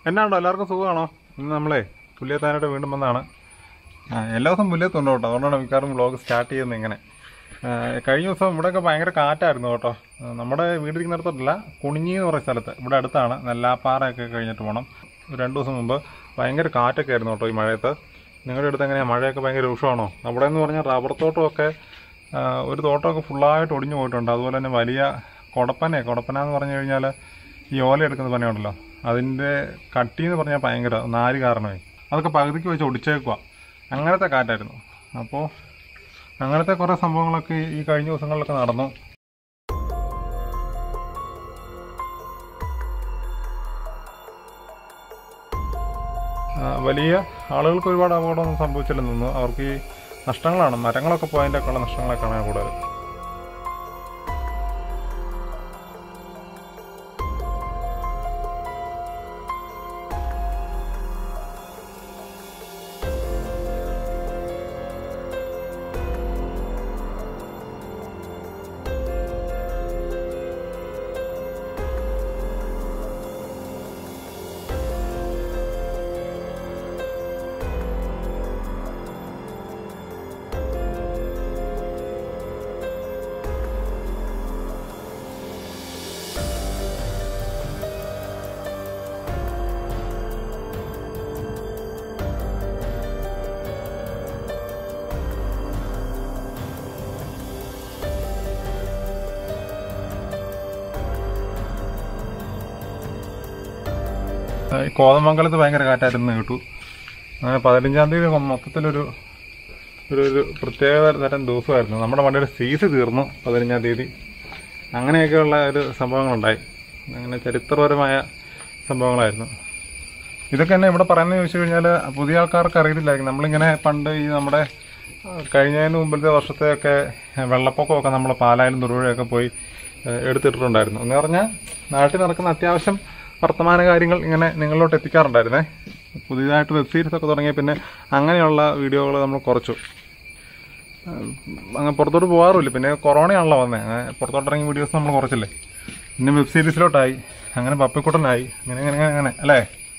എന്നാണ്ടോ എല്ലാവർക്കും സുഖമാണോ ഇന്ന് നമ്മളെ പുല്ലിയത്താനായിട്ട് വീണ്ടും വന്നതാണ് ആ, എല്ലാ ദിവസവും പുല്ലിയത്തുണ്ട് കേട്ടോ അതുകൊണ്ടാണ് മിക്കവാറും വ്ളോഗ് സ്റ്റാർട്ട് ചെയ്യുന്നത് ഇങ്ങനെ ആ, കഴിഞ്ഞ ദിവസം ഇവിടെയൊക്കെ ഭയങ്കര കാറ്റായിരുന്നു കേട്ടോ ആ, നമ്മുടെ വീടിരിക്കുന്നിടത്തോട്ടല്ല കുണിഞ്ഞി എന്ന് പറയുന്ന സ്ഥലത്ത് ഇവിടെ അടുത്താണ് നെല്ലാപ്പാറയൊക്കെ കഴിഞ്ഞിട്ട് പോകണം ഒരു രണ്ട് ദിവസം മുമ്പ് ഭയങ്കര കാറ്റൊക്കെ ആയിരുന്നു കേട്ടോ ഈ മഴയത്ത് നിങ്ങളുടെ അടുത്ത് എങ്ങനെയാണ് മഴയൊക്കെ ഭയങ്കര രൂക്ഷമാണോ അവിടെ എന്ന് പറഞ്ഞാൽ റബ്ബർ തോട്ടമൊക്കെ ആ, ഒരു തോട്ടമൊക്കെ ഫുള്ളായിട്ട് ഒടിഞ്ഞു പോയിട്ടുണ്ട് അതുപോലെ തന്നെ വലിയ കൊടപ്പന കൊടപ്പന എന്ന് പറഞ്ഞു കഴിഞ്ഞാൽ ഈ ഓല എടുക്കുന്ന പനയുണ്ടല്ലോ അതിൻ്റെ കട്ടി എന്ന് പറഞ്ഞാൽ ഭയങ്കര നാല് കാരണമേ അതൊക്കെ പകുതിക്ക് വെച്ച് ഒടിച്ചേക്കുക അങ്ങനത്തെ കാറ്റായിരുന്നു അപ്പോൾ അങ്ങനത്തെ കുറേ സംഭവങ്ങളൊക്കെ ഈ കഴിഞ്ഞ ദിവസങ്ങളിലൊക്കെ നടന്നു ആ, വലിയ ആളുകൾക്ക് ഒരുപാട് അപകടമൊന്നും സംഭവിച്ചില്ലെന്ന് തോന്നുന്നു അവർക്ക് ഈ നഷ്ടങ്ങളാണ് മരങ്ങളൊക്കെ പോയതിൻ്റെ ഒക്കെ ഉള്ള നഷ്ടങ്ങളൊക്കെയാണ് കൂടുതൽ ഈ കോതമംഗലത്ത് ഭയങ്കര കാറ്റായിരുന്നു കേട്ടു അങ്ങനെ പതിനഞ്ചാം തീയതി മൊ- മൊത്തത്തിലൊരു ഒരു ഒരു പ്രത്യേക തരം ദിവസമായിരുന്നു നമ്മുടെ വണ്ടിയുടെ സീസ് തീർന്നു പതിനഞ്ചാം തീയതി അങ്ങനെയൊക്കെയുള്ള ഒരു സംഭവങ്ങളുണ്ടായി അങ്ങനെ ചരിത്രപരമായ സംഭവങ്ങളായിരുന്നു ഇതൊക്കെ തന്നെ ഇവിടെ പറയുന്നത് ചോദിച്ചു കഴിഞ്ഞാൽ പുതിയ ആൾക്കാർക്ക് അറിയത്തില്ലായിരിക്കും നമ്മളിങ്ങനെ പണ്ട് ഈ നമ്മുടെ ആ, കഴിഞ്ഞതിന് മുമ്പിലത്തെ വർഷത്തെയൊക്കെ വെള്ളപ്പൊക്കമൊക്കെ നമ്മൾ പാലായാലും തൊടുപുഴയൊക്കെ പോയി ഏഹ്, എടുത്തിട്ടുണ്ടായിരുന്നു എന്ന് പറഞ്ഞാൽ നാട്ടിൽ നടക്കുന്ന അത്യാവശ്യം വർത്തമാന കാര്യങ്ങൾ ഇങ്ങനെ നിങ്ങളിലോട്ട് എത്തിക്കാറുണ്ടായിരുന്നേ പുതിയതായിട്ട് വെബ് സീരീസ് ഒക്കെ തുടങ്ങിയ പിന്നെ അങ്ങനെയുള്ള വീഡിയോകൾ നമ്മൾ കുറച്ചു ഏഹ്, അങ്ങനെ പുറത്തോട്ട് പോകാറുമില്ല പിന്നെ കൊറോണയാണല്ലോ വന്നത് അങ്ങനെ പുറത്തോട്ടിറങ്ങിയ വീഡിയോസ് നമ്മൾ കുറച്ചില്ലേ പിന്നെ വെബ് സീരീസിലോട്ടായി അങ്ങനെ പപ്പിക്കുട്ടനായി അങ്ങനെ അങ്ങനെ അങ്ങനെ അങ്ങനെ അല്ലേ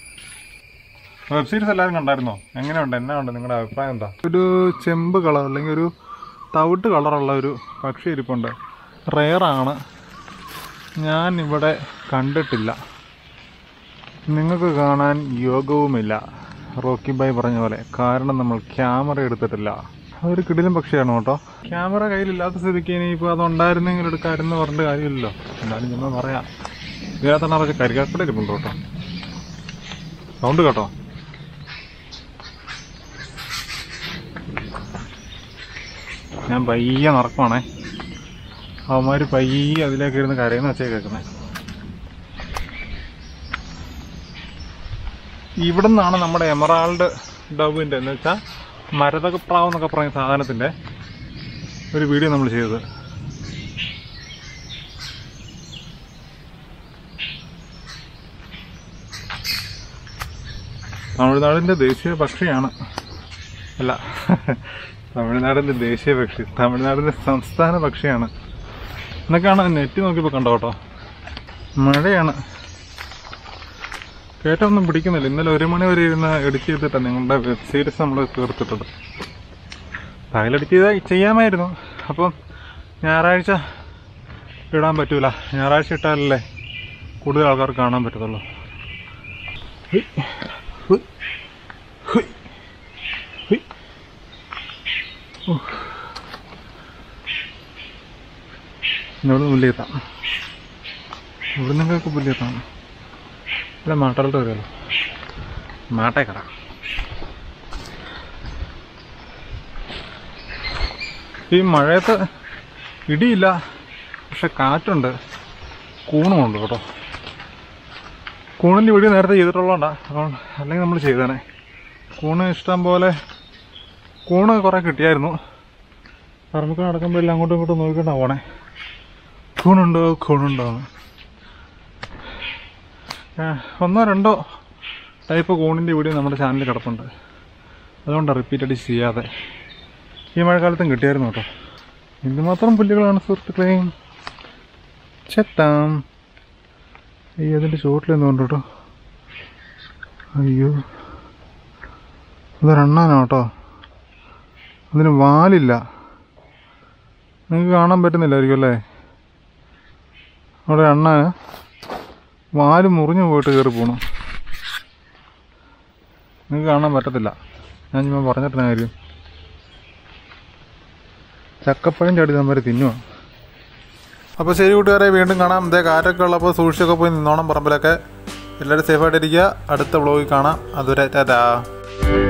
വെബ് സീരീസ് എല്ലാവരും കണ്ടായിരുന്നോ എങ്ങനെയുണ്ട് എന്നാ ഉണ്ട് നിങ്ങളുടെ അഭിപ്രായം എന്താ ഒരു ചെമ്പ് കളർ അല്ലെങ്കിൽ ഒരു തവിട്ട് കളറുള്ള ഒരു പക്ഷി ഇരിപ്പുണ്ട് റെയറാണ് ഞാൻ ഇവിടെ കണ്ടിട്ടില്ല നിങ്ങൾക്ക് കാണാൻ യോഗവുമില്ല റോക്കി ബായ് പറഞ്ഞ പോലെ കാരണം നമ്മൾ ക്യാമറ എടുത്തിട്ടില്ല അതൊരു കിടിലും പക്ഷിയാണ് കേട്ടോ ക്യാമറ കയ്യിലില്ലാത്ത സ്ഥിതിക്ക് ഇനിയിപ്പോൾ അതുണ്ടായിരുന്നെങ്കിൽ എടുക്കാമായിരുന്നു പറഞ്ഞിട്ട് കാര്യമില്ലല്ലോ എന്നാലും നമ്മൾ പറയാം ഇതിനകത്താണ് അവർക്ക് കരികാക്കട ഇരിപ്പുണ്ട് കേട്ടോ സൗണ്ട് കേട്ടോ ഞാൻ പയ്യെ നടക്കുവാണേ അവന്മാർ പയ്യെ അതിലേക്ക് ഇരുന്ന് കരയുന്ന വെച്ചേ കേൾക്കുന്നത് ഇവിടെ നിന്നാണ് നമ്മുടെ എമറാൾഡ് ഡവിൻ്റെ എന്ന് വെച്ചാൽ മരതകപ്രാവ് എന്നൊക്കെ പറയുന്ന സാധനത്തിൻ്റെ ഒരു വീഡിയോ നമ്മൾ ചെയ്തത് തമിഴ്നാടിൻ്റെ ദേശീയ പക്ഷിയാണ് അല്ല തമിഴ്നാടിൻ്റെ ദേശീയ പക്ഷി തമിഴ്നാടിൻ്റെ സംസ്ഥാന പക്ഷിയാണ് എന്നൊക്കെയാണ് നെറ്റ് നോക്കിയപ്പോൾ കണ്ടോ കേട്ടോ മഴയാണ് കേട്ടൊന്നും പിടിക്കുന്നില്ല ഇന്നലെ ഒരു മണി വരെ ഇരുന്ന് എഡിറ്റ് ചെയ്തിട്ടാണ് നിങ്ങളുടെ വെബ് സീരീസ് നമ്മൾ തീർത്തിട്ടത് പകൽ എഡിറ്റ് ചെയ്താൽ ചെയ്യാമായിരുന്നു അപ്പം ഞായറാഴ്ച ഇടാൻ പറ്റൂല ഞായറാഴ്ച ഇട്ടാലല്ലേ കൂടുതൽ ആൾക്കാർ കാണാൻ പറ്റത്തുള്ളൂ ഹുയ്. ഹുയ്. ഹുയ്. ഹുയ്. ഉഫ്. ഇനി ഇവിടെ പുല്ലിയെത്താം ഇവിടെ നിങ്ങൾക്ക് പുല്ലിയെത്താം ഇവിടെ മാട്ടലോട്ട് വരുമല്ലോ മാട്ടേക്കട ഈ മഴയത്ത് ഇടിയില്ല പക്ഷെ കാറ്റുണ്ട് കൂണുമുണ്ട് കേട്ടോ കൂണിൻ്റെ വീഡിയോ നേരത്തെ ചെയ്തിട്ടുള്ളതുകൊണ്ടാ അതുകൊണ്ട് അല്ലെങ്കിൽ നമ്മൾ ചെയ്തേനെ കൂണ് ഇഷ്ടം പോലെ കൂണ് കുറേ കിട്ടിയായിരുന്നു പറമ്പിക്ക് നടക്കുമ്പോൾ എല്ലാം അങ്ങോട്ടും ഇങ്ങോട്ടും നോക്കിക്കൊണ്ടാ പോണേ കൂണുണ്ടോ കൂണുണ്ടോ എന്ന്. ആ, ഒന്നോ രണ്ടോ ടൈപ്പ് കൂണിൻ്റെ വീഡിയോ നമ്മുടെ ചാനലിൽ കിടപ്പുണ്ട് അതുകൊണ്ടാണ് റിപ്പീറ്റ് അടിച്ച് ചെയ്യാതെ ഈ മഴക്കാലത്തും കിട്ടിയായിരുന്നു കേട്ടോ എന്തുമാത്രം പുല്ലുകളാണ് സുഹൃത്തുക്കളെയും ചെത്താം ഈ അതിൻ്റെ ചുവട്ടിൽ നിന്നുകൊണ്ട് കേട്ടോ അയ്യോ അതൊരെണ്ണാനോ കേട്ടോ അതിന് വാലില്ല നിങ്ങൾക്ക് കാണാൻ പറ്റുന്നില്ലായിരിക്കും അല്ലേ അവിടെ അണ്ണാന് വാല് മുറിഞ്ഞു പോയിട്ട് കയറി പോണു നിങ്ങൾക്ക് കാണാൻ പറ്റത്തില്ല ഞാൻ ചുമ്മാ പറഞ്ഞിട്ട് കാര്യം ചക്കപ്പഴം ചാടി നമ്മരെ തിന്നുവാ അപ്പോൾ ശരി കൂട്ടുകാരെ വീണ്ടും കാണാം ഇതേ കാറ്റൊക്കെ ഉള്ളപ്പോൾ സൂക്ഷിച്ചൊക്കെ പോയി നിന്നോണം പറമ്പിലൊക്കെ എല്ലാവരും സേഫായിട്ടിരിക്കുക അടുത്ത വ്ളോഗിൽ കാണാം അതുവരെ ടാറ്റാ